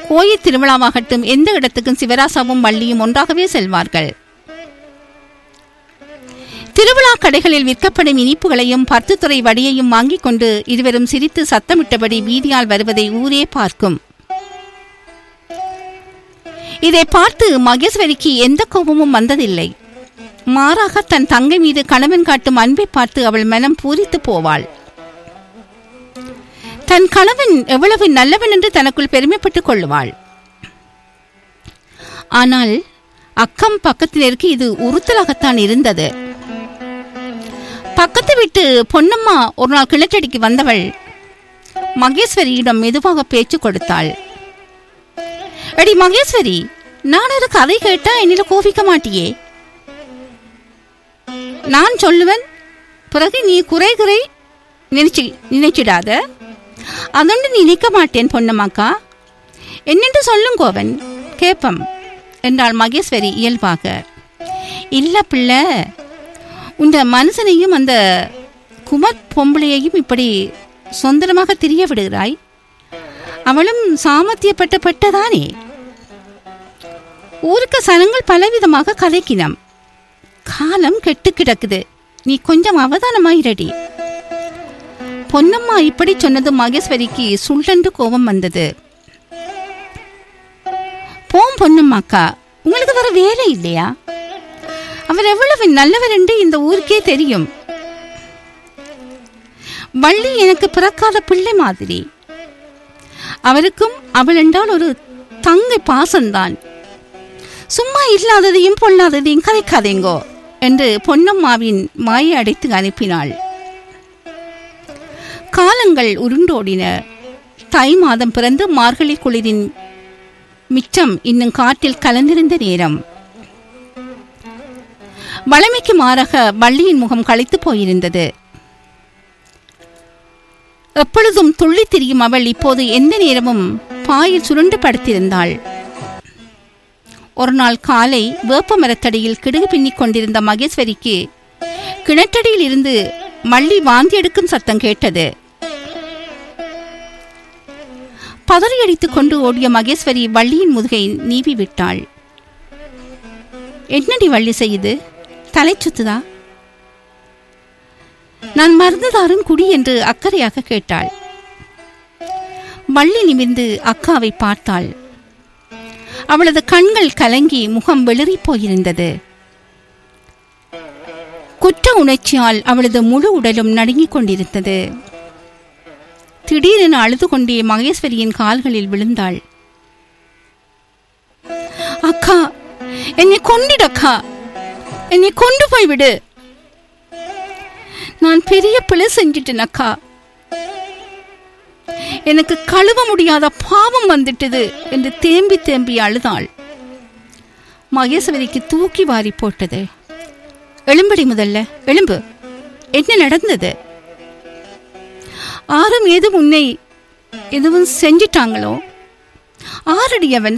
கோயில் திருவிழாவாகட்டும் எந்த இடத்துக்கும் சிவராசாவும் வள்ளியும் ஒன்றாகவே செல்வார்கள் திருவிழா கடைகளில் விற்கப்படும் இனிப்புகளையும் பத்து துறை வடியையும் வாங்கிக் கொண்டு இருவரும் சிரித்து சத்தமிட்டபடி வீதியால் வருவதை ஊரே பார்க்கும் இதை பார்த்து மகேஸ்வரிக்கு எந்த கோபமும் வந்ததில்லை மாறாக தன் தங்கை மீது கணவன் காட்டும் அன்பை பார்த்து அவள் மனம் பூரித்து போவாள் தன் கணவன் எவ்வளவு நல்லவன் என்று தனக்குள் பெருமைப்பட்டுக் கொள்ளுவாள் ஆனால் அக்கம் பக்கத்தினருக்கு இது உறுத்தலாகத்தான் இருந்தது பக்கத்து வீட்டு பொன்னம்மா ஒரு நாள் கிணற்றடிக்கு வந்தவள் மகேஸ்வரியிடம் மெதுவாக பேச்சு கொடுத்தாள் அடி மகேஸ்வரி நான் ஒரு கதை கேட்டா என்னில கோபிக்க மாட்டியே நான் சொல்லுவேன் பிறகு நீ குறை குறை நினைச்சு நினைச்சிடாத அதொன்று நினைக்க மாட்டேன் பொன்னம்மாக்கா என்னென்று சொல்லும் கோவன் கேப்பம் என்றாள் மகேஸ்வரி இயல்பாக இல்ல பிள்ளை உந்த மனுஷனையும் அந்த குமர் பொம்பளையையும் இப்படி சொந்தமாக திரிய விடுகிறாய் அவளும் சாமர்த்தியப்பட்ட பட்டதானே ஊருக்கு சனங்கள் பலவிதமாக கதைக்கினம் காலம் கெட்டு கிடக்குது நீ கொஞ்சம் அவதானமாயிரடி பொன்னம்மா இப்படி சொன்னது மகேஸ்வரிக்கு சுள்ளென்று கோபம் வந்தது போம் பொன்னம்மாக்கா உங்களுக்கு வேற வேலை இல்லையா அவர் எவ்வளவு நல்லவர் என்று இந்த ஊருக்கே தெரியும் வள்ளி எனக்கு பிறக்காத பிள்ளை மாதிரி அவருக்கும் அவள் என்றால் ஒரு தங்கை பாசம்தான் சும்மா இல்லாததையும் பொல்லாததையும் கதைக்காதேங்கோ என்று பொன்னம்மாவின் மாயை அடைத்து அனுப்பினாள் காலங்கள் உருண்டோடின தை மாதம் பிறந்து மார்கழி குளிரின் மிச்சம் இன்னும் காட்டில் கலந்திருந்த நேரம் வளமைக்கு மாறாக வள்ளியின் முகம் களைத்து போயிருந்தது எப்பொழுதும் துள்ளித் திரியும் அவள் இப்போது எந்த நேரமும் பாயில் சுருண்டு படுத்திருந்தாள் ஒரு நாள் காலை வேப்ப மரத்தடியில் கிடுகு பின்னிக் கொண்டிருந்த மகேஸ்வரிக்கு கிணற்றடியில் இருந்து மள்ளி வாந்தி எடுக்கும் சத்தம் கேட்டது பதறியடித்துக் கொண்டு ஓடிய மகேஸ்வரி வள்ளியின் முதுகை நீவி விட்டாள் என்னடி வள்ளி செய்யுது தலை சுத்துதா நான் மருந்துதாரும் குடி என்று அக்கறையாக கேட்டாள் வள்ளி நிமிர்ந்து அக்காவை பார்த்தாள் அவளது கண்கள் கலங்கி முகம் வெளிறிப் போயிருந்தது குற்ற உணர்ச்சியால் அவளது முழு உடலும் நடுங்கிக் கொண்டிருந்தது திடீரென அழுது கொண்டே மகேஸ்வரியின் கால்களில் விழுந்தாள் அக்கா என்னை கொண்டிடக்கா என்னை கொண்டு போய் விடு நான் பெரிய பிழை செஞ்சிட்டேன் அக்கா எனக்கு கழுவ முடியாத பாவம் வந்துட்டது என்று தேம்பி தேம்பி அழுதாள் மகேஸ்வரிக்கு தூக்கி வாரி போட்டது எழும்படி முதல்ல எழும்பு என்ன நடந்தது ஆரும் ஏதும் உன்னை எதுவும் செஞ்சிட்டாங்களோ ஆரடி அவன்